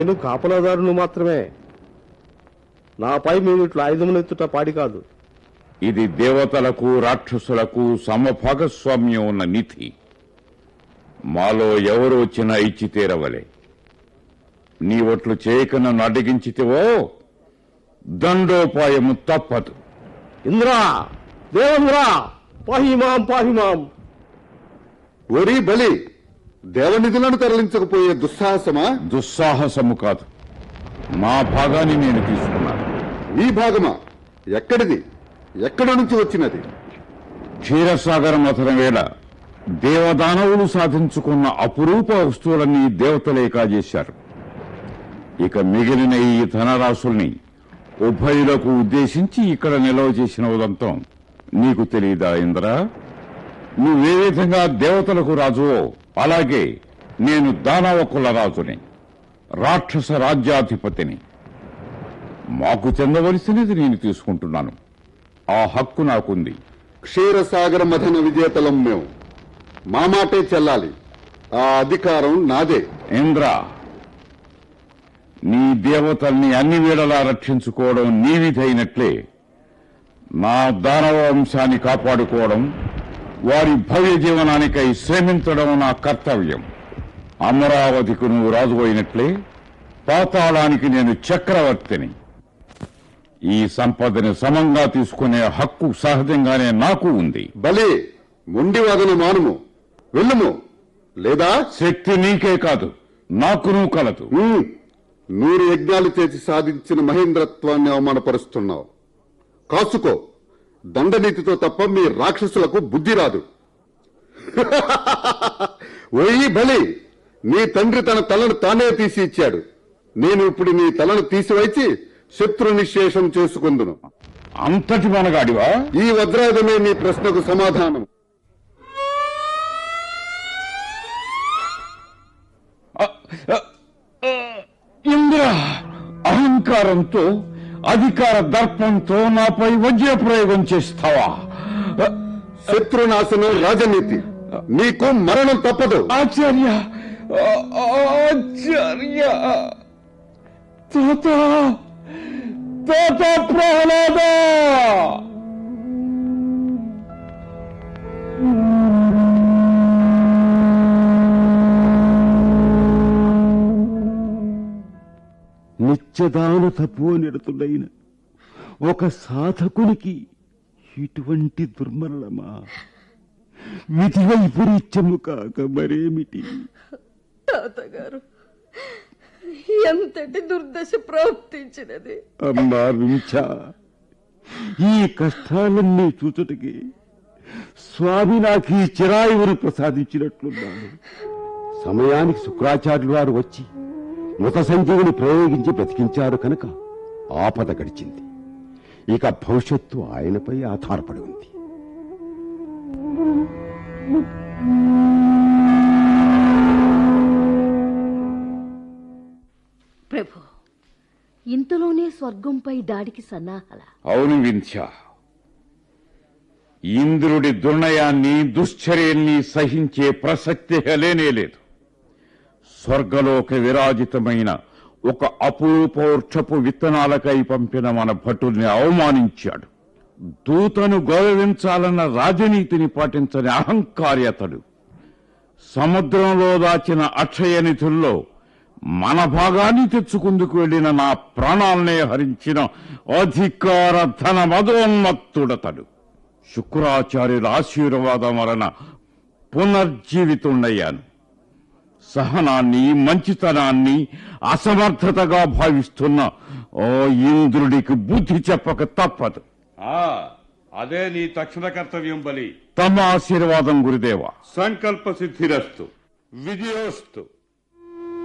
నేను కాపలాదారును మాత్రమే నాపై మీరు ఇట్లా ఆయుధమునెత్తుట పాడి కాదు ఇది దేవతలకు రాక్షసులకు సమభాగస్వామ్యం ఉన్న నిధి మాలో ఎవరు వచ్చినా ఇచ్చి తీరవలే నీ ఒట్లు చేయక నన్ను అడ్డగించితివో దండోపాయము తప్పదు ఇంద్రా దేవేంద్రా పాహిమాం పాహిమాం ఒరి బలి దేవనిధులను తరలించకపోయే దుస్సాహసమా దుస్సాహసము కాదు నా భాగాన్ని నేను తీసుకున్నాను నీ భాగమా ఎక్కడిది ఎక్కడ నుంచి వచ్చినది క్షీరసాగర మథురం వేళ దేవదానవులు సాధించుకున్న అపురూప వస్తువులన్నీ దేవతలే కాజేశారు ఇక మిగిలిన ఈ ధనరాశుల్ని ఉభయులకు ఉద్దేశించి ఇక్కడ నిల్వ చేసిన ఉదంతం నీకు తెలియదా ఇంద్ర నువ్వే విధంగా దేవతలకు రాజువో అలాగే నేను దానవ కుల రాజుని రాక్షస రాజ్యాధిపతిని మాకు చెందవలసినది నేను తీసుకుంటున్నాను ఆ హక్కు నాకుంది క్షీరసాగర మథన విజేతలం మేము మా మాటే చెల్లాలి ఆ అధికారం నాదే ఇంద్ర నీ దేవతల్ని అన్ని వేళలా రక్షించుకోవడం నీ విధైనట్లే నా దానవ వంశాన్ని కాపాడుకోవడం వారి భవ్య జీవనానికై శ్రమించడం నా కర్తవ్యం అమరావతికి నువ్వు రాజు అయినట్లే పాతాళానికి నేను చక్రవర్తిని ఈ సంపదని సమంగా తీసుకునే హక్కు సహజంగానే నాకు ఉంది బలి మొండి వాదన మానుము వెళ్ళుము లేదా శక్తి నీకే కాదు నాకును కలదు ఉమ్, నూరు యజ్ఞాలు చేసి సాధించిన మహేంద్రత్వాన్ని అవమానపరుస్తున్నావు కాసుకో దండనీతితో తప్ప మీ రాక్షసులకు బుద్ధి రాదు ఒయ్యి బలి నీ తండ్రి తన తలను తానే తీసి ఇచ్చాడు నేను ఇప్పుడు నీ తలను తీసివైచి శత్రు నిశ్శేషం చేసుకుందును అంతటి మనగాడివా ఈ వజ్రాయుధమే నీ ప్రశ్నకు సమాధానం ఇంద్ర అహంకారంతో అధికార దర్పంతో నాపై వజ్ర ప్రయోగం చేస్తావా శత్రునాశనం రాజనీతి నీకు మరణం తప్పదు ఆచార్య ఆ- ఆచార్య తాత తాత ప్రహ్లాద నిత్యదాన తపోనిరతుడైన ఒక సాధకునికి ఇటువంటి దుర్మరణమా విధి వైపరీత్యము కాక మరేమిటి తాతగారు ఎంతటి దుర్దశ ప్రవర్తించినది అమ్మా వింఛ ఈ కష్టాలన్నీ చూచుటకి స్వామి నాకు ఈ చిరాయువును ప్రసాదించినట్లున్నాడు సమయానికి శుక్రాచార్యులు వారు వచ్చి మృత సంజీవిని ప్రయోగించి బ్రతికించారు కనుక ఆపద గడిచింది ఇక భవిష్యత్తు ఆయనపై ఆధారపడి ఉంది ప్రభు ఇంతలోనే స్వర్గంపై దాడికి సన్నాహల అవును వింధ్య ఇంద్రుడి దుర్నయాన్ని దుశ్చర్యల్ని సహించే ప్రసక్తి లేనే లేదు స్వర్గలోక విరాజితమైన ఒక అపూపౌర్షపు విత్తనాలకై పంపిన మన భటుల్ని అవమానించాడు దూతను గౌరవించాలన్న రాజనీతిని పాటించని అహంకార్యతడు సముద్రంలో దాచిన అక్షయ నిధుల్లో మన భాగాన్ని తెచ్చుకుందుకు వెళ్లిన నా ప్రాణాలనే హరించిన అధికార ధన మదోన్మత్తుడతడు శుక్రాచార్యుల ఆశీర్వాదం వలన పునర్జీవితుండయ్యాను సహనాన్ని మంచితనాన్ని అసమర్థతగా భావిస్తున్న ఓ ఇంద్రుడికి బుద్ధి చెప్పక తప్పదు అదే నీ తక్షణ కర్తవ్యం బలి తమ ఆశీర్వాదం గురుదేవా సంకల్ప సిద్ధిరస్తు విజయోస్తు